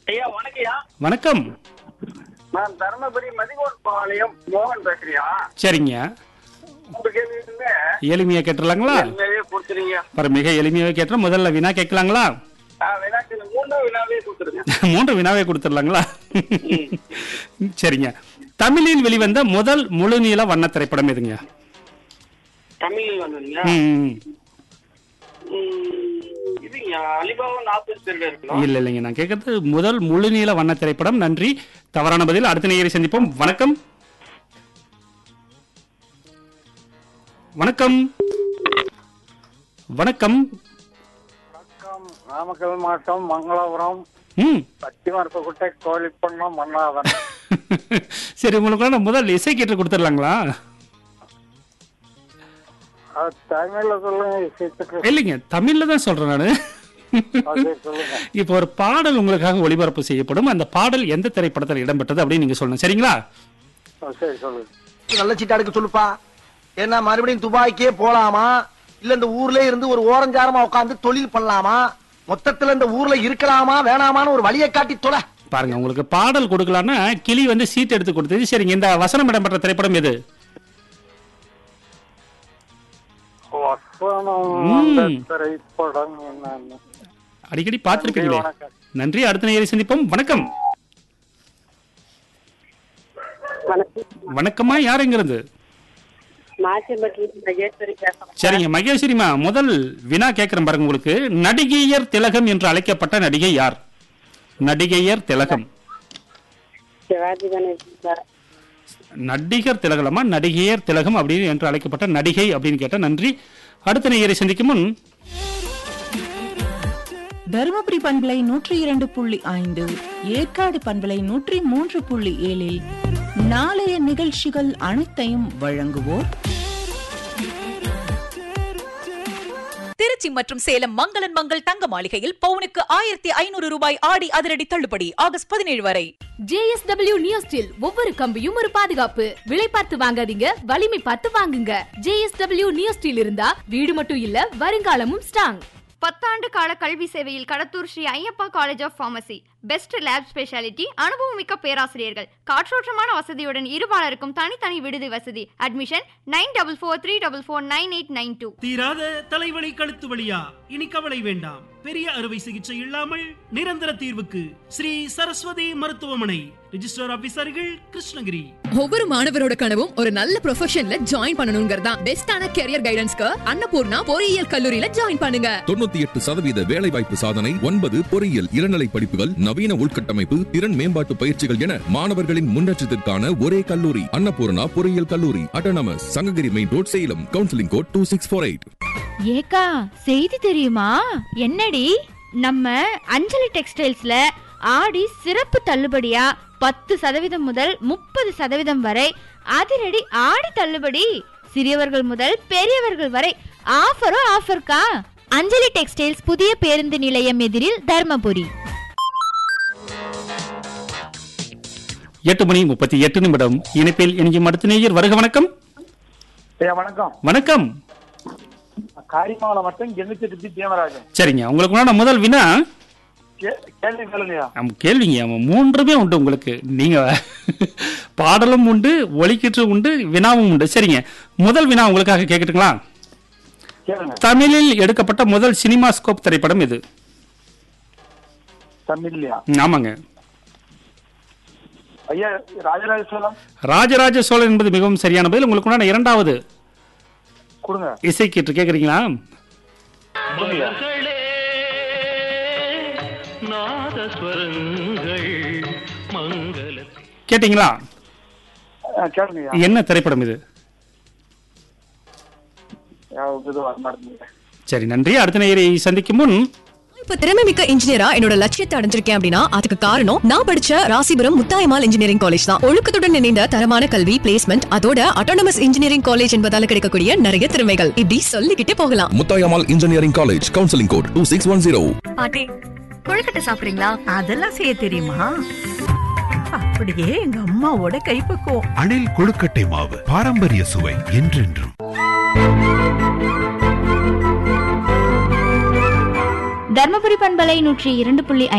ஐயா வணக்கம்யா வணக்கம் நான் தருமபுரி மதிகோன் பாளையம் மோகன் பேசுறியா சரிங்க உங்க கேள்வி வந்து எளிமையா கேட்டுடலாங்களா உண்மையிலேயே கொடுத்துருங்க அப்புறம் மிக எளிமையாக கேட்டுறோம் முதல்ல வினா கேட்கலாங்களா வினாக்கு மூணு வினாவே கொடுத்துருங்க மூன்று வினாவே கொடுத்துடலாங்களா சரிங்க தமிழில் வெளிவந்த முதல் முழுநீள வண்ண திரைப்படம் எதுங்க தமிழ் வந்ததுங்க ம், இதுங்க அலிபாபா நாற்பது பேர் இருக்கலாம் இல்ல இல்லைங்க நான் கேட்கறது முதல் முழுநீள வண்ண திரைப்படம் நன்றி தவறான பதில் அடுத்த நேயரை சந்திப்போம் வணக்கம் வணக்கம் வணக்கம் வணக்கம் நாமக்கல் மாவட்டம் மங்களாபுரம் ம் பச்சிமரப்புக்குட்டை கோழிப்பண்ணம் மன்னாதன் சரி உங்களுக்கு நான் முதல் இசை கேட்டு கொடுத்துடலாங்களா அது தமிழ்ல சொல்லுங்க இசைத்துக்கு இல்லைங்க தமிழ்ல தான் சொல்றேன் நான் அது சொல்லுங்க இப்போ ஒரு பாடல் உங்களுக்காக ஒளிபரப்பு செய்யப்படும் அந்த பாடல் எந்த திரைப்படத்தில் இடம்பெற்றது அப்படின்னு நீங்க சொல்லணும் சரிங்களா ஆ, சரி சொல்லுங்க நல்ல சீட்டா எடுக்க சொல்லுப்பா ஏன்னா மறுபடியும் துபாய்க்கே போலாமா இல்ல இந்த ஊர்ல இருந்து ஒரு ஓரஞ்சாரமா உட்கார்ந்து தொழில் பண்ணலாமா மொத்தத்துல இந்த ஊர்ல இருக்கலாமா வேணாமான்னு ஒரு வழியை காட்டி தொலை பாருங்க உங்களுக்கு பாடல் கொடுக்கலான்னா கிளி வந்து சீட் எடுத்து கொடுத்தது சரிங்க இந்த வசனம் இடம்பெற்ற திரைப்படம் எது வசனம் ம். அந்த திரைப்படம் என்னன்னு அடிக்கடி பார்த்திருப்பீங்களே வணக்கம். நன்றி அடுத்த நேயரை சந்திப்போம் வணக்கம் வணக்கம் வணக்கம்மா யார் எங்கிருந்து மாச்சிம்பட்டியில் மகேஸ்வரி பேசுறேன் சரிங்க மகேஸ்வரிமா முதல் வினா கேட்கிறேன் பாருங்க உங்களுக்கு நடிகையர் திலகம் என்று அழைக்கப்பட்ட நடிகை யார் நடிகையர் திலகம் சிவாஜி கணேசன் சார் நடிகர் திலகலமா நடிகையர் திலகம் அப்படின்னு என்று அழைக்கப்பட்ட நடிகை அப்படின்னு கேட்ட நன்றி அடுத்த நேயரை சந்திக்கும் முன் தருமபுரி பண்பலை நூற்றி இரண்டு புள்ளி ஐந்து ஏற்காடு பண்பலை நூற்றி மூன்று புள்ளி ஏழில் நாளைய நிகழ்ச்சிகள் அனைத்தையும் வழங்குவோர் திருச்சி மற்றும் சேலம் மங்களன் மங்கள் தங்க மாளிகையில் பவுனுக்கு ஆயிரத்தி ஐநூறு ரூபாய் ஆடி அதிரடி தள்ளுபடி ஆகஸ்ட் பதினேழு வரை ஜேஎஸ்டபிள்யூ நியோ ஸ்டீல் ஒவ்வொரு கம்பியும் ஒரு பாதுகாப்பு விலை பார்த்து வாங்காதீங்க வலிமை பார்த்து வாங்குங்க ஜேஎஸ்டபிள்யூ நியோ ஸ்டீல் இருந்தா வீடு மட்டும் இல்ல வருங்காலமும் ஸ்ட்ராங் பத்தாண்டு கால கல்வி சேவையில் Kadathur Sri Ayyappa college of pharmacy best lab speciality அனுபவமிக்க பேராசிரியர்கள் காற்றோட்டமான வசதியுடன் இருபாலருக்கும் தனித்தனி விடுதி வசதி admission nine double four three double four nine eight nine two தீராத தலைவலி கழுத்து வலியா இனி கவலை வேண்டாம் பெரிய அறுவை சிகிச்சை இல்லாமல் நிரந்தர தீர்வுக்கு ஸ்ரீ சரஸ்வதி மருத்துவமனை ரிஜிஸ்டர் ஆபீசர்கள் கிருஷ்ணகிரி ஒவ்வொரு மாணவரோட கனவும் ஒரு நல்ல ப்ரொஃபஷன்ல ஜாயின் பண்ணணுங்கிறதா பெஸ்டான கெரியர் கைடன்ஸ்க்கு அன்னபூர்ணா பொறியியல் கல்லூரியில ஜாயின் பண்ணுங்க தொண்ணூத்தி எட்டு சதவீத வேலைவாய்ப்பு சாதனை ஒன்பது பொறியியல் இளநிலை படிப்புகள் நவீன உள்கட்டமைப்பு திறன் மேம்பாட்டு பயிற்சிகள் என மாணவர்களின் முன்னேற்றத்திற்கான ஒரே கல்லூரி அன்னபூர்ணா பொறியியல் கல்லூரி autonomous Sankagiri main road Salem counselling code two six four eight ஏக்கா செய்தி தெரியுமா என்னடி நம்ம அஞ்சலி டெக்ஸ்டைல்ஸ்ல ஆடி சிறப்பு தள்ளுபடியா பத்து சதவீதம் முதல் முப்பது சதவீதம் வரை அதிரடி ஆடி தள்ளுபடி சிறியவர்கள் முதல் பெரியவர்கள் வரை ஆஃபரும் ஆஃபர்க்கா அஞ்சலி டெக்ஸ்டைல்ஸ் புதிய பேருந்து நிலையம் எதிரில் தர்மபுரி எட்டு மணி முப்பத்தி எட்டு நிமிடம் இணைப்பில் இணையும் அடுத்த நேயர் வருக வணக்கம் ஐயா வணக்கம் வணக்கம் காரிமாவளம் மட்டும் கெமிச்செட்டி தேவராஜன் சரிங்க உங்களுக்கு முதல் வினா கே- கேள்வி கேளுங்கய்யா ஆம், கேள்விங்க ஆமாம் மூன்றுமே உண்டு உங்களுக்கு நீங்க பாடலும் உண்டு ஒலிக்கீற்று உண்டு வினாவும் உண்டு சரிங்க முதல் வினா உங்களுக்காக கேட்கட்டுங்களா கேளுங்க தமிழில் எடுக்கப்பட்ட முதல் சினிமா ஸ்கோப் திரைப்படம் இது தமிழ்லையா ம், ஆமாங்க ஐயா ராஜராஜ சோழம் ராஜராஜ சோழன் என்பது மிகவும் சரியான பதில் உங்களுக்கு உண்டான இரண்டாவது கொடுங்க இசை கீற்று கேட்குறீங்களா கொடுங்கய்யா கேட்டிங்களா ஆ, கேளுங்கய்யா என்ன திரைப்படம் இது யா, இது வர மாட்டேங்குது சரி நன்றி அடுத்த நேயரை சந்திக்கும் முன் இப்ப திறமை மிக்க இன்ஜினியரா என்னோட லட்சியத்தை அடைஞ்சிருக்கேன் அப்படின்னா அதுக்கு காரணம் நான் படிச்ச ராசிபுரம் முத்தாயமால் இன்ஜினியரிங் காலேஜ் தான் ஒழுக்கத்துடன் இணைந்த தரமான கல்வி பிளேஸ்மெண்ட் அதோட அட்டானமஸ் இன்ஜினியரிங் காலேஜ் என்பதால கிடைக்கக்கூடிய நிறைய திறமைகள் இப்படி சொல்லிக்கிட்டே போகலாம் Muthayammal engineering college counselling code two six one zero பாட்டி கொழுக்கட்டை சாப்பிடுறீங்களா அதெல்லாம் செய்ய தெரியுமா அப்படியே எங்க அம்மாவோட கைப்பக்குவம் அணில் கொழுக்கட்டை மாவு பாரம்பரிய சுவை என்றென்றும் தர்மபுரி பண்பலை நூற்றி இரண்டு புள்ளி